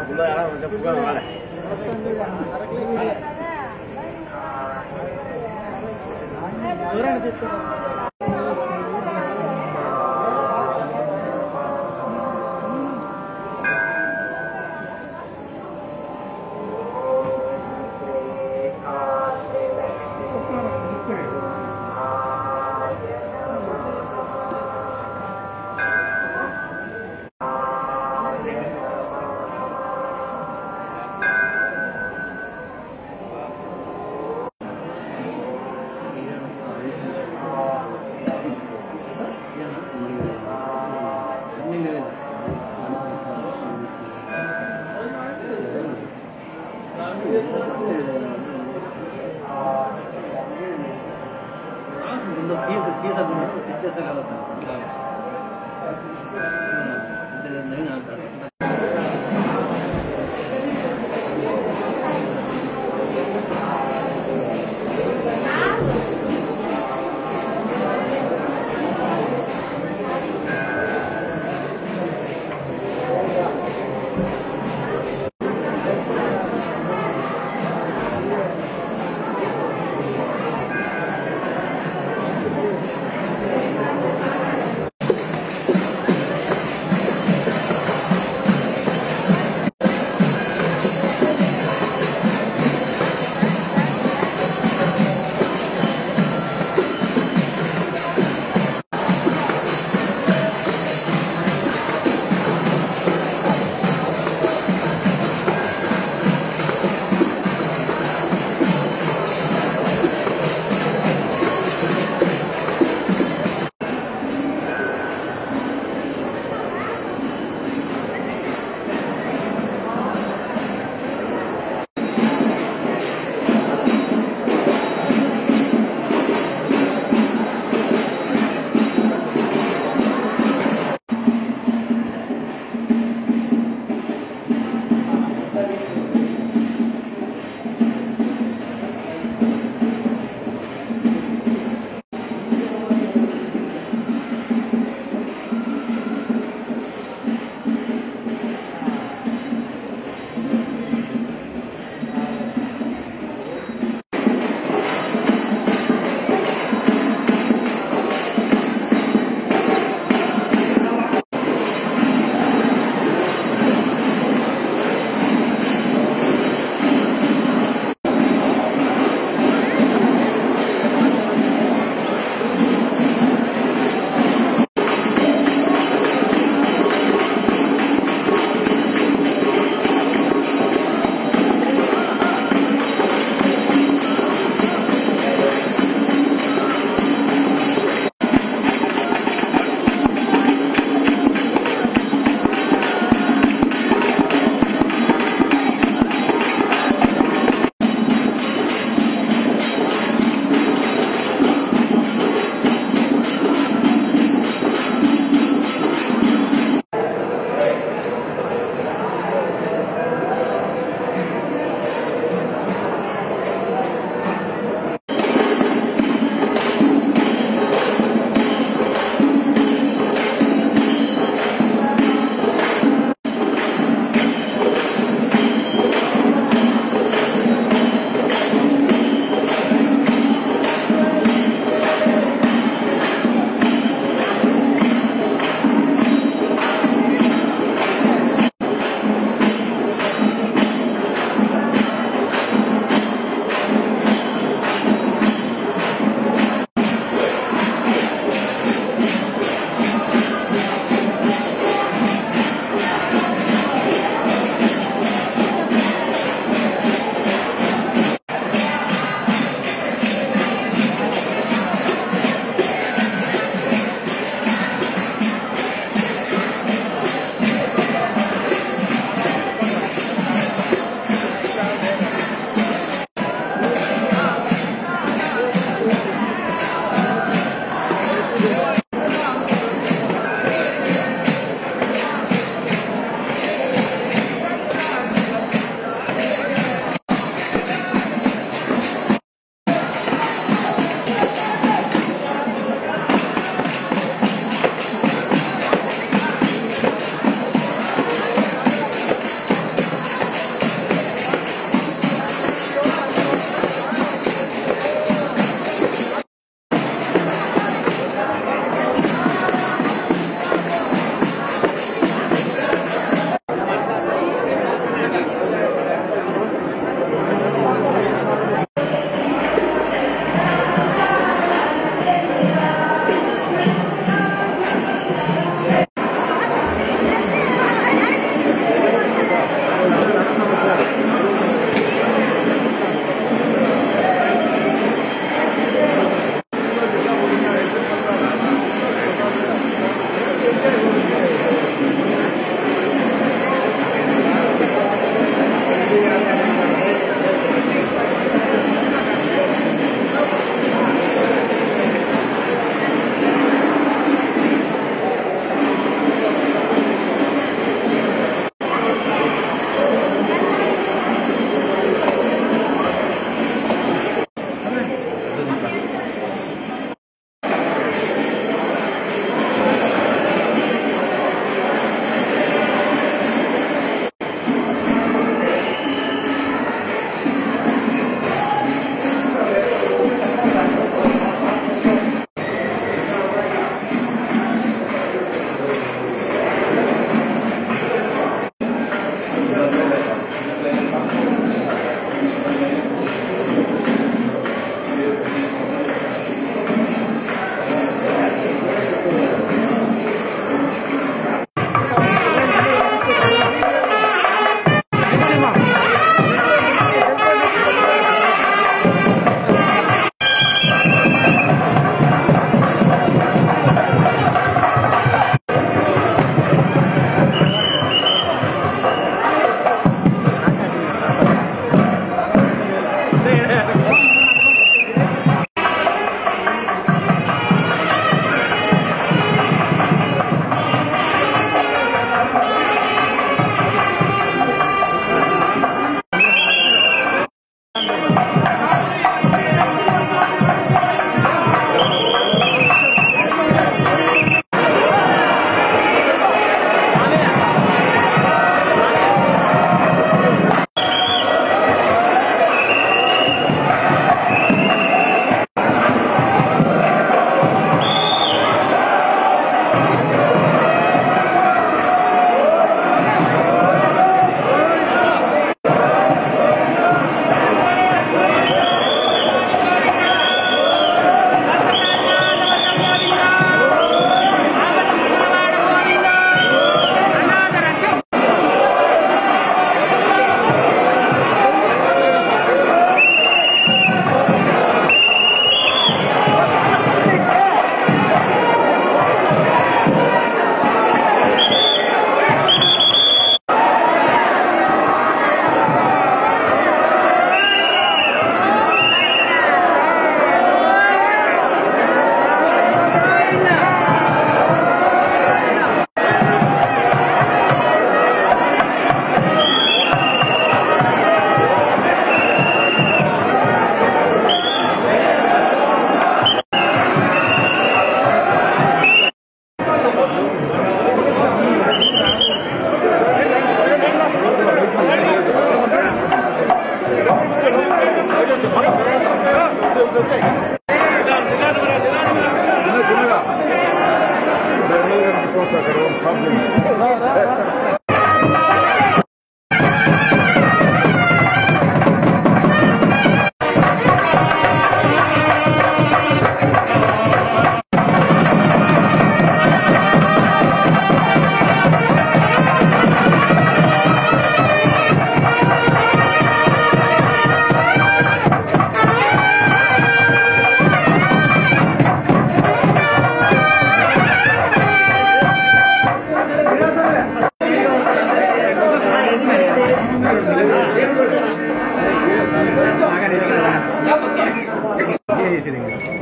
ఆ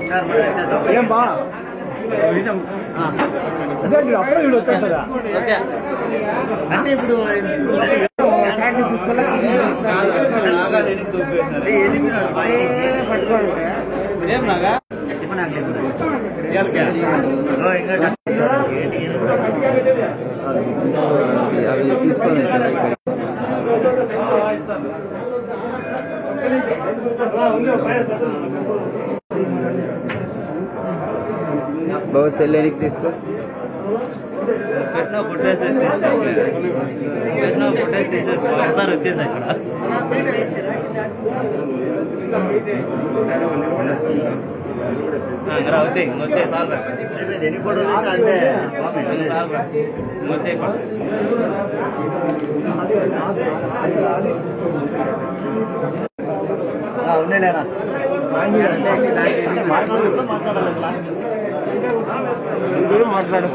ఏం బా అదే చూడు, అప్పుడే చూడు వచ్చేస్తుందా అంటే ఇప్పుడు వెళ్ళిపోయినాడు ఏం నాగా అవి తీసుకొని వచ్చారు ఇక్కడ బాబు సెల్ ఎనికి తీసుకో పెట్టినా ఫుటేజ్ పెట్టినా ఫుటేజ్ తీసేసి ఒకసారి వచ్చేసి అక్కడ ఇంకా వచ్చేయి వచ్చేయి చాలు ఎన్ని ఫోటో తీసి అంతే చాలు వచ్చేయి ఉండేలేనా మాట్లాడాలి మాట్లాడాలి మాట్లాడు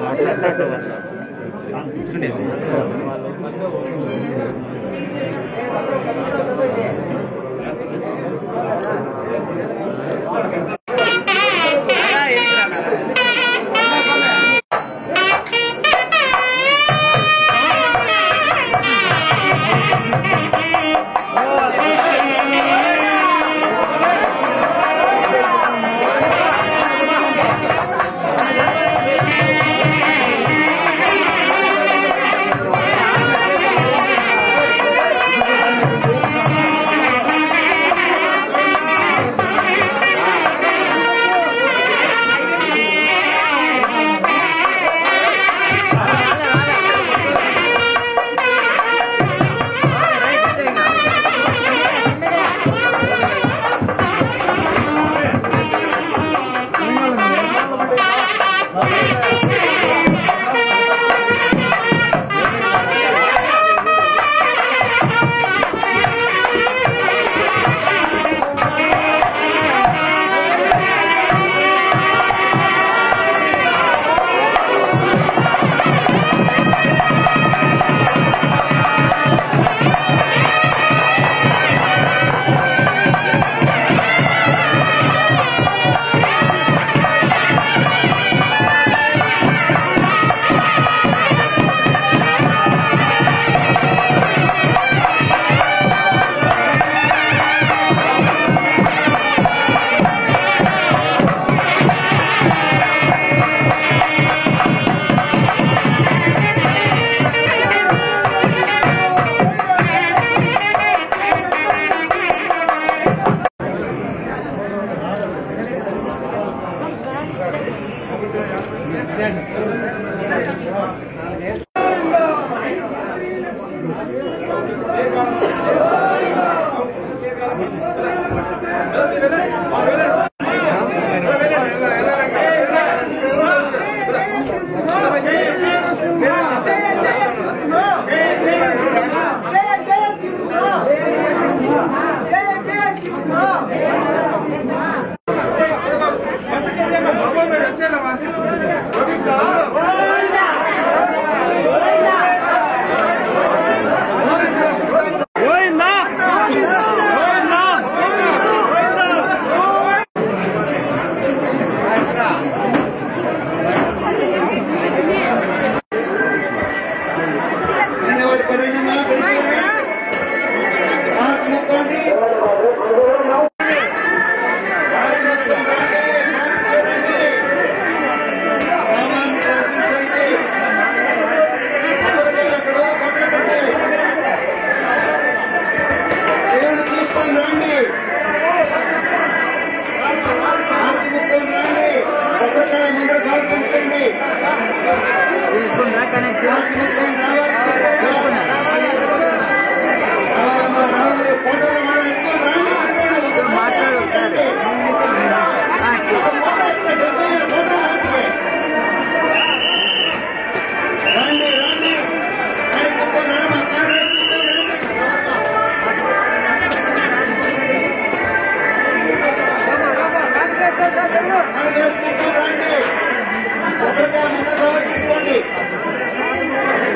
రండి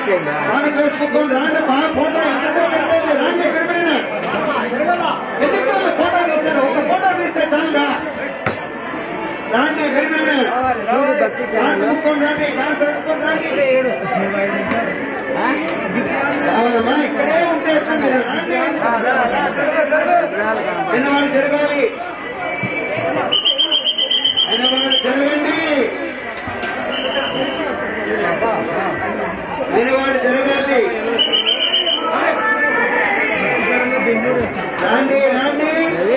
దానికి వేసుకుంటుంది రాండి మా ఫోటో ఎంతసేపు పెట్టేది రాండి ఎక్కడ పెట్టినా ఎందుకు ఫోటో తీస్తారు ఒక ఫోటో తీస్తే చాలుగా రాండి ఎక్కడ పెట్టినా రాండి రండి కాలు కట్టుకొని రండి కావాలమ్మా ఇక్కడే ఉంటే ఎట్లా మీరు రాండి అయిన వాళ్ళు జరగాలి అయిన వాళ్ళు జరగండి అయినవాడు జరగాలి రాండి రాండి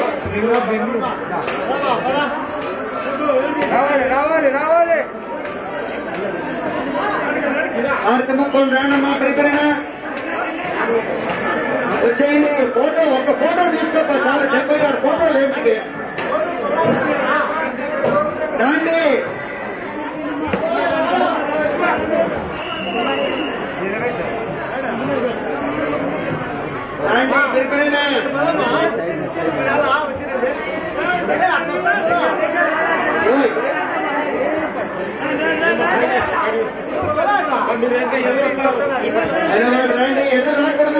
రావాలి రావాలి రావాలి ఆర్తముక్కొని రాండమ్మా పరికరణ వచ్చేయండి ఫోటో ఒక ఫోటో తీసుకోపా చాలా డెబ్బై ఆరు ఫోటోలు ఏమిటి రాండి రాండి పరికరణ ఓయ్. అయిన వాళ్ళు రండి ఎదురు రాకూడదు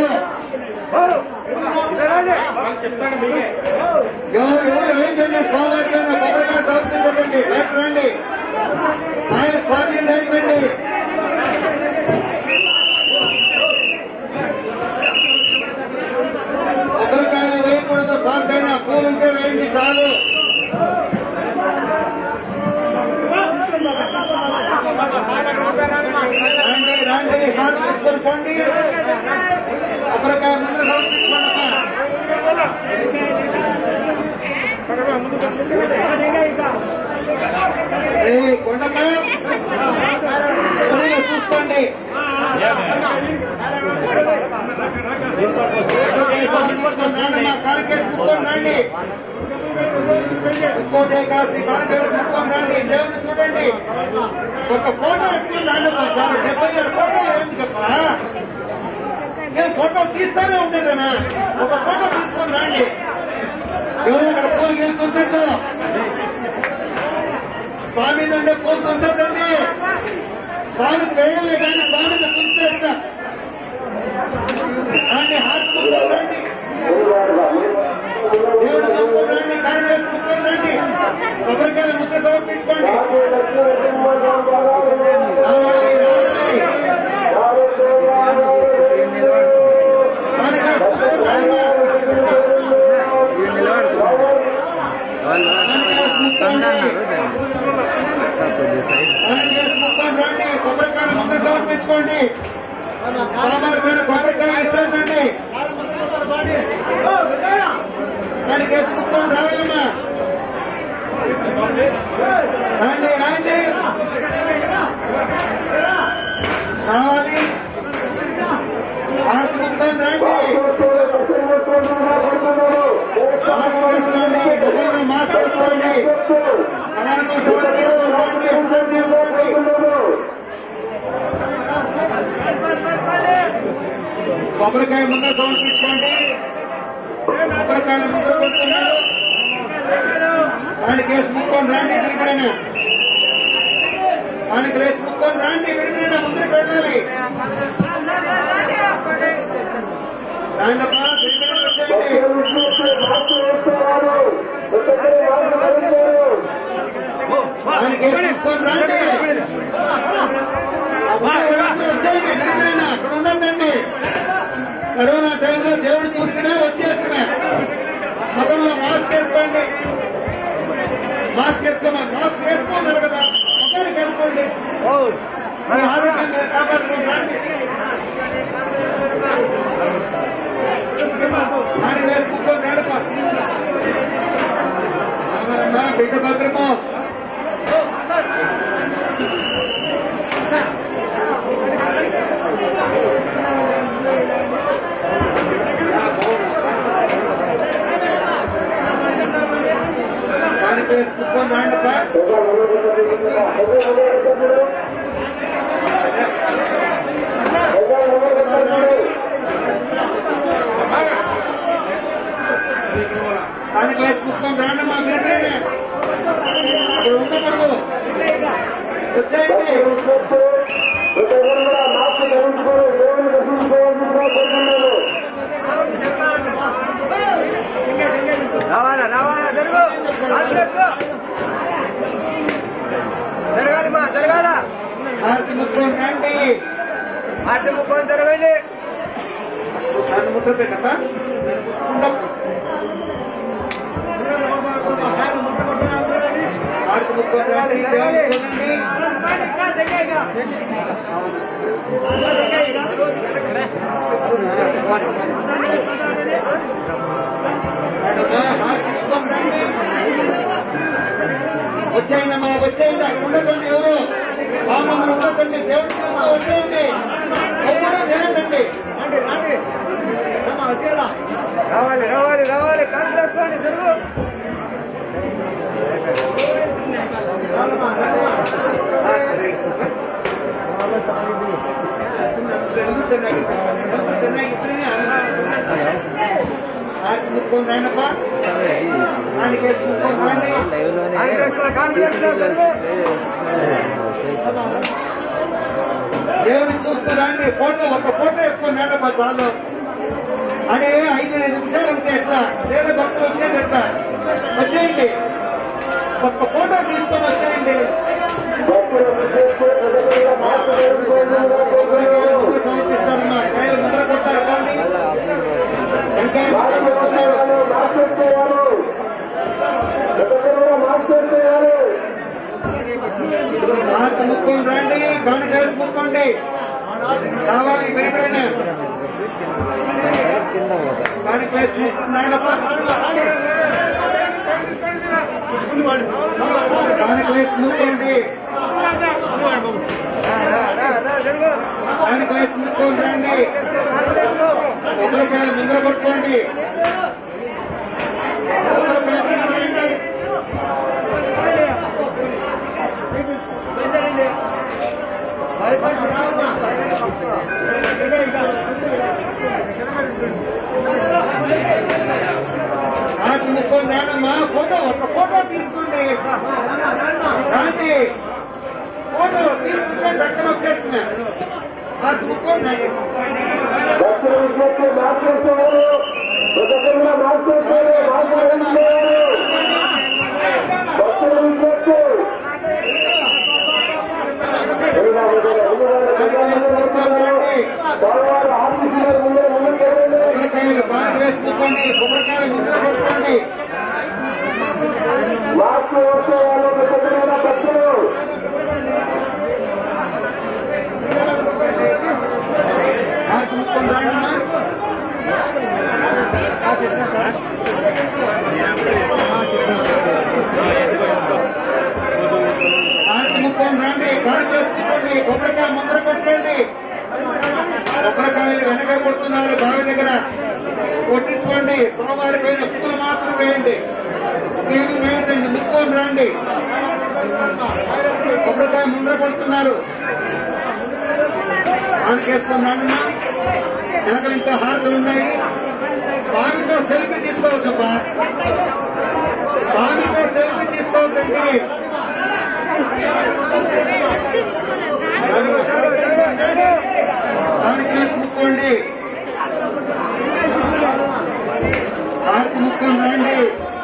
ఎవరు ఎవరు ఏంటంటే స్వామి కొబ్బరికాయ చదువుతుందండి రేపు రండి ఆయన స్వామి లేదండి కొబ్బరికాయలు వేయకూడదు స్వామి పైన పూలుంటే వేయండి చాలు రండి రండి హార్ తీసుకొని పోండి కొబ్బరికాయ ముందు సమర్పించుకోండి ఏ కొండమ్మ త్వరగా చూసుకోండి కాలికేసి ముక్కొని రండి ఇంకోటి కాసి కాలికేసి ముక్కొని రండి దేవుని చూడండి ఒక ఫోటో ఎక్కువ రండి చాలా డెబ్బై ఏడు ఫోటోలు ఏంటి చెప్పా నేను ఫోటో తీస్తానే ఉండేదనా ఒక ఫోటో తీసుకొని రండి ఎవరు అక్కడ పూలు గెలుతుంటాడు స్వామి నుండి పూలుతుంటుందండి స్వామికి వేయలే కానీ స్వామిని చూస్తే రండి హాత్ రండి దేవుడు రండి కాంగ్రెస్ రండి కొబ్బరికాయలు ముద్ర సమర్పించుకోండి రావాలి, రావాలి. కాంగ్రెస్ రండి. కాంగ్రెస్ రండి కొబ్బరికాయలు ముద్ర సమర్పించుకోండి సాంబార్ పైన కొబ్బరికాయ ఇస్తానండి దానికి వేసుకుంటాం రావాలమ్మా రండి రండి రావాలి ఆడుకుంటాం రండి మాస్క్ వేసుకోండి మొబైల్ మాస్క్ వేసుకోండి అలాంటి సమర్పించుకోండి ఉండండి, ఉండండి. కొబ్బరికాయ ముందు సమర్పించుకోండి కొబ్బరికాయలు ముందు కొడుతున్నారు దానికి వేసి ముక్కొని రండి తిరిగిన దానికి వేసి ముక్కొని రండి తిరిగిన ముందుకు వెళ్ళాలి రాండప్పా తిరిగిన వచ్చేయండి దానికి వేసి ముక్కొని రండి వచ్చేయండి తిరిగిన అక్కడ ఉండండి కరోనా టైంలో దేవుడు చూసుకునే వచ్చేస్తున్నా మొదల్లో మాస్క్ వేసుకోండి మాస్క్ వేసుకోమని మాస్క్ వేసుకోలేదు కదా మొత్తానికి వేసుకోండి మీ ఆరోగ్యం మీరు కాపాడుకోండి రండి. దాన్ని వేసుకుంటూ నడప బిడ్డ భద్రమో దానికి వేసుకుంటూ రండప దానికి వేసుకుంటాం రాండమ్మా మీరు ఇక్కడ ఉండకూడదు వచ్చేయండి రావాలా రావాలా జరుగు కాలు చేసుకో. జరగాలి మా జరగాల ఆర్తి ముఖ్యం రండి ఆర్తి ముఖం జరగండి దాన్ని ముద్ర పెట్టక ఆర్తి ముఖ్యం రండి దేవుని చూడండి వచ్చేయండి అమ్మా వచ్చేయండి అక్కడ ఉండకండి ఎవరు బామ్మలు ఉండకండి దేవుడి చూస్తూ వచ్చేయండి ఎవరు తినకండి రావాలి రావాలి రావాలి కాలు చేసుకోండి జరుగు ముట్టుకొని రాయనప్ప ఆయనకి ముట్టుకొని రాండి కాలు చేసుకో కాలు చేసుకో జరుగు దేవుని చూస్తూ రండి ఫోటో ఒక ఫోటో ఎక్కువ రండప్ప చాలు అదే ఐదు నిమిషాలు ఉంటే ఎట్లా దేవుని భక్తులు వచ్చేది ఎట్లా వచ్చేయండి ఒక్క ఫోటో తీసుకొని వచ్చేయండి ఒకరికి సమర్పిస్తారమ్మా కాయలు ముద్ర కొట్టారు ఇవ్వండి వెంకయ్య ముద్ర కొడుతున్నారు మాట ముక్కొని రండి గంట కలిసి ముక్కోండి కావాలి వెనకరైనా దాని ప్లేస్ దాని ప్లేస్ ముక్కోండి దాని ప్లేస్ ముక్కోండి రండి ఒకరికాయలు ముందర పట్టుకోండి ఒకరికాయలు ముందర రండి. నాకు ముక్కొని రాడమ్మా ఫోటో ఒక ఫోటో తీసుకోండి రాండి ఫోటో తీసుకుంటే దక్కన వచ్చేస్తున్నా నాకు ముక్కోండి కొబ్బరికాయలు బాగా వేసుకోండి కొబ్బరికాయలు ముద్ర కొట్టుకోండి నాకు ముక్కొని రాడమ్మా ఆర్తి ముక్కొని రండి గాలి చేసుకోండి కొబ్బరికాయ ముందర కొట్టండి కొబ్బరికాయలు వెనక కొడుతున్నారు బావి దగ్గర కొట్టించుకోండి సోమవారి పైన పువ్వులు మాత్రం వేయండి నేను వేయండి ముక్కొని రండి కొబ్బరికాయ ముందర కొడుతున్నారు ఆనకేసుకొని రండి వెనకలు ఇంకా హారతులు ఉన్నాయి స్వామితో సెల్ఫీ తీసుకోవద్దమ్మా స్వామితో సెల్ఫీ తీసుకోవద్దండి దానికి ముక్కోండి ఆర్తి ముక్కొని రండి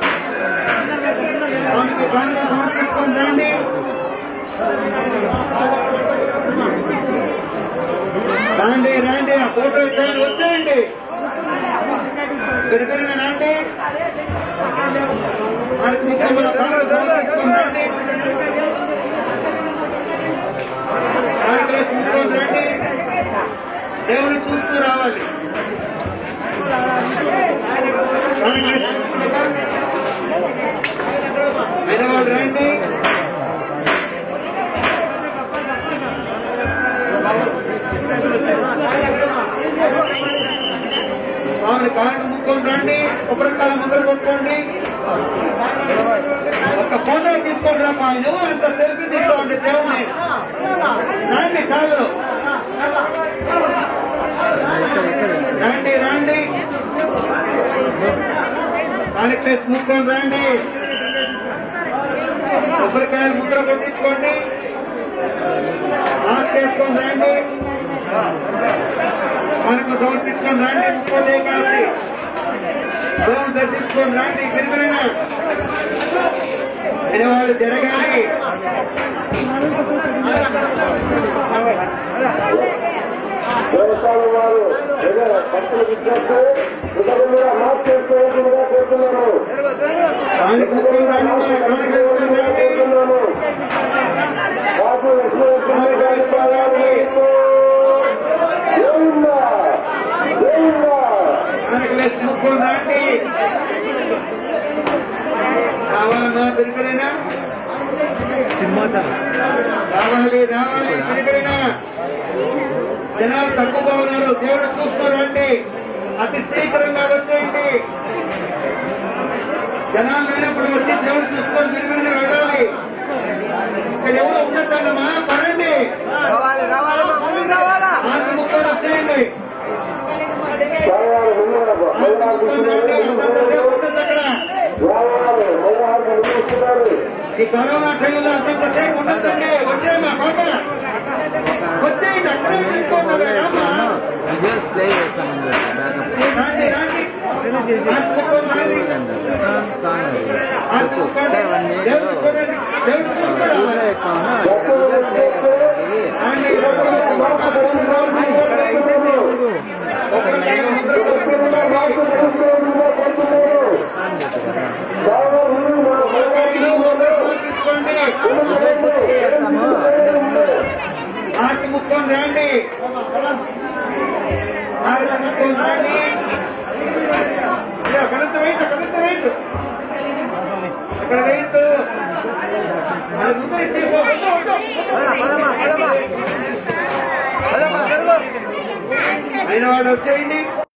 దానికి దానికి సమర్పించుకొని రండి రండి రండి ఆ ఫోటో ఇచ్చాను వచ్చేయండి పెరిగిన రండి ఆర్తి ముక్కోమల దానికి సమర్పించుకొని రండి దానికి ముక్కొని రండి దేవుని చూస్తూ రావాలి పెద్దవాళ్ళు రండి స్వామిని కాళ్ళు ముక్కొని రండి కొబ్బరికాయలు ముద్ర కొట్టుకోండి ఒక ఫోటో తీసుకోండి రా ఆయన ఎవరు అంత సెల్ఫీ తీసుకోండి దేవుని రండి చాలు రండి రండి దానికి ప్లేస్ ముక్కొని రండి కొబ్బరికాయలు ముద్ర కొట్టించుకోండి మాస్క్ వేసుకొని రండి మనకు సమర్పించుకొని రండి ముక్కోలే కాసి దేవుని దర్శించుకొని రండి గిరిగిరిన వాళ్ళు జరగాలి వ్యవసాయం వారు ఏదో భక్తులు విజ్ఞప్తి ఇతరులు కూడా మార్పు చేసుకోవాల్సిందిగా కోరుతున్నాను వాళ్ళు ముక్కోలు రండి మన కాళ్ళకి వేసుకొని రండి కోరుతున్నాను బాబు లక్ష్మీ గారి పాదాలు ఏమిందా ఏమిందా మనకు వేసి ముక్కోలు రండి కావాలన్నా పెరిగినా రావాలి రావాలి పెరిగినా జనాలు తక్కువగా ఉన్నారు దేవుడు చూస్తారండి అతి శీఘ్రంగా వచ్చేయండి జనాలు లేనప్పుడు వచ్చి దేవుడు చూసుకొని తిరిగి వెళ్ళాలి ఇక్కడ ఎవరు ఉండద్దమ్మా పడండి రావాలి రావాలి ముందుకు రావాలా ఆరు ముక్కలు వచ్చేయండి స్వామివారు ముందున్నారు ఆరు ముక్కలు రండి అంతంతసేపు ఉండదు అక్కడ రావాలి మగవారు ముందుకున్నారు ఈ కరోనా టైంలో అంతంతసేపు ఉండదండి వచ్చేయమ్మా పాప వచ్చేయండి అక్కడే నిల్చుకోండి రామా వీడియోస్ ప్లే చేస్తామని బ్యాకప్ రండి రండి ఆరు ముక్కలు రండి సాంగ్ ఆరు ముక్కలు దేవుడు చూడండి దేవుడు చూస్తారా భక్తులు విజ్ఞప్తి రండి ఒకరు మార్పు చేసుకోవాల్సిందిగా కోరుతున్నాను స్వామివారు ముందు మా ఆటి ముక్కొని రండి ఆటి ముక్కొని రండి కడత వెయిట్ కడత వెయిట్ అక్కడ వెయిట్ అది ముందు ఇచ్చి పో, వద్దు, వద్దు, వద్దు. పదమ్మా పదమ్మా పదమ్మా జరుగు అయిన వాళ్ళు వచ్చేయండి